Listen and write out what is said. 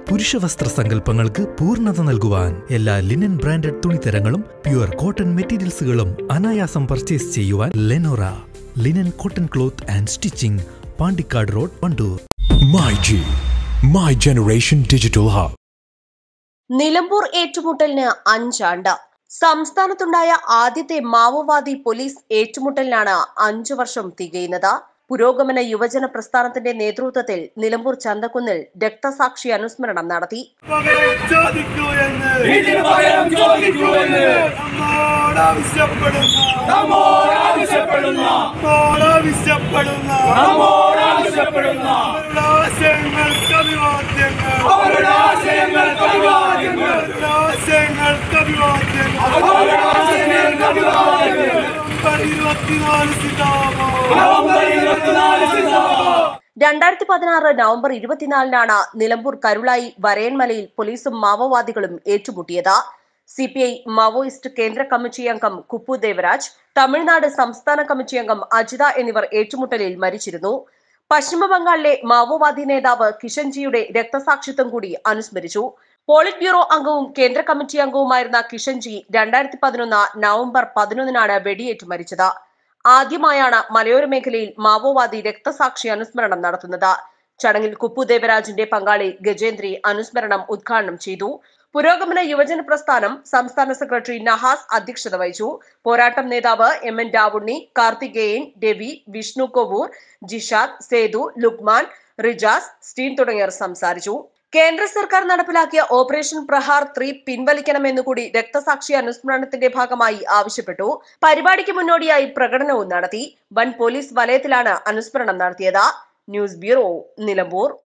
പുരുഷവസ്ത്ര സങ്കല്പങ്ങൾക്ക് പൂർണ്ണത നൽകുവാൻ എല്ലാ ലിനൻ ബ്രാൻഡഡ് തുണിത്തരങ്ങളും പ്യുവർ കോട്ടൺ മെറ്റീരിയൽസുകളും അനായാസം പർച്ചേസ് ചെയ്യുവാൻ Lenora linen cotton cloth and stitching Pandikkad road Wandoor My G, My Generation Digital Hub. Nilambur ഏറ്റുമുട്ടലിന് അഞ്ചാണ്ട് സംസ്ഥാനത്തുണ്ടായ ആദ്യത്തെ മാവോവാദി പോലീസ് ഏറ്റുമുട്ടലിനാണ് അഞ്ചു വർഷം തികയുന്നത് പുരോഗമന യുവജന പ്രസ്ഥാനത്തിന്റെ നേതൃത്വത്തിൽ നിലമ്പൂർ ചന്തക്കുന്നിൽ രക്തസാക്ഷി അനുസ്മരണം നടത്തി പകരം ചോദിക്കൂ എന്ന് ഇതിന് പകരം ചോദിക്കൂ എന്ന് നമ്മോട് ആവശ്യപ്പെടുന്ന നമ്മോട് ആവശ്യപ്പെടുന്ന നമ്മോട് ആവശ്യപ്പെടുന്ന നമ്മോട് ആവശ്യപ്പെടുന്ന അവരുടെ ആശയങ്ങൾക്ക് അഭിവാദ്യങ്ങൾ അവരുടെ ആശയങ്ങൾക്ക് അഭിവാദ്യങ്ങൾ അവരുടെ ആശയങ്ങൾക്ക് അഭിവാദ്യങ്ങൾ അവരുടെ ആശയങ്ങൾക്ക് അഭിവാദ്യങ്ങൾ നവംബർ ഇരുപത്തിനാല് സിതാമോ നവംബർ ഇരുപത്തിനാല് സിന്ദാബാദ് രണ്ടായിരത്തി പതിനാറ് നവംബർ ഇരുപത്തിനാലിനാണ് നിലമ്പൂർ കരുളായി വരയൻമലയിൽ പോലീസും മാവോവാദികളും ഏറ്റുമുട്ടിയത് സി പി ഐ മാവോയിസ്റ്റ് കേന്ദ്ര കമ്മിറ്റി അംഗം കുപ്പു ദേവരാജ് തമിഴ്നാട് സംസ്ഥാന കമ്മിറ്റി അംഗം അജിത എന്നിവർ ഏറ്റുമുട്ടലിൽ മരിച്ചിരുന്നു പശ്ചിമ ബംഗാളിലെ മാവോവാദി നേതാവ് കിഷൻജിയുടെ രക്തസാക്ഷിത്വം കൂടി അനുസ്മരിച്ചു പോളിറ്റ് ബ്യൂറോ അംഗവും കേന്ദ്ര കമ്മിറ്റി അംഗവുമായിരുന്ന കിഷൻജി രണ്ടായിരത്തി പതിനൊന്ന് നവംബർ പതിനൊന്നിനാണ് വെടിയേറ്റ് മരിച്ചത് ആദ്യമായാണ് മലയോര മേഖലയിൽ മാവോവാദി രക്തസാക്ഷി അനുസ്മരണം നടത്തുന്നത് ചടങ്ങിൽ കുപ്പു ദേവരാജിന്റെ പങ്കാളി ഗജേന്ദ്രി അനുസ്മരണം ഉദ്ഘാടനം ചെയ്തു പുരോഗമന യുവജന പ്രസ്ഥാനം സംസ്ഥാന സെക്രട്ടറി നഹാസ് അധ്യക്ഷത വഹിച്ചു പോരാട്ടം നേതാവ് എം എൻ രാവുണ്ണി കാർത്തികേയൻ രവി വിഷ്ണു കൊവൂർ ജിഷാദ് സേതു ലുക്മാൻ റിജാസ് സ്റ്റീൻ തുടങ്ങിയവർ സംസാരിച്ചു കേന്ദ്ര സർക്കാർ നടപ്പിലാക്കിയ ഓപ്പറേഷൻ പ്രഹാർ ത്രീ പിൻവലിക്കണമെന്നുകൂടി രക്തസാക്ഷി അനുസ്മരണത്തിന്റെ ഭാഗമായി ആവശ്യപ്പെട്ടു പരിപാടിക്ക് മുന്നോടിയായി പ്രകടനവും നടത്തി വൻ പോലീസ് വലയത്തിലാണ് അനുസ്മരണം നടത്തിയത് ന്യൂസ് ബ്യൂറോ നിലമ്പൂർ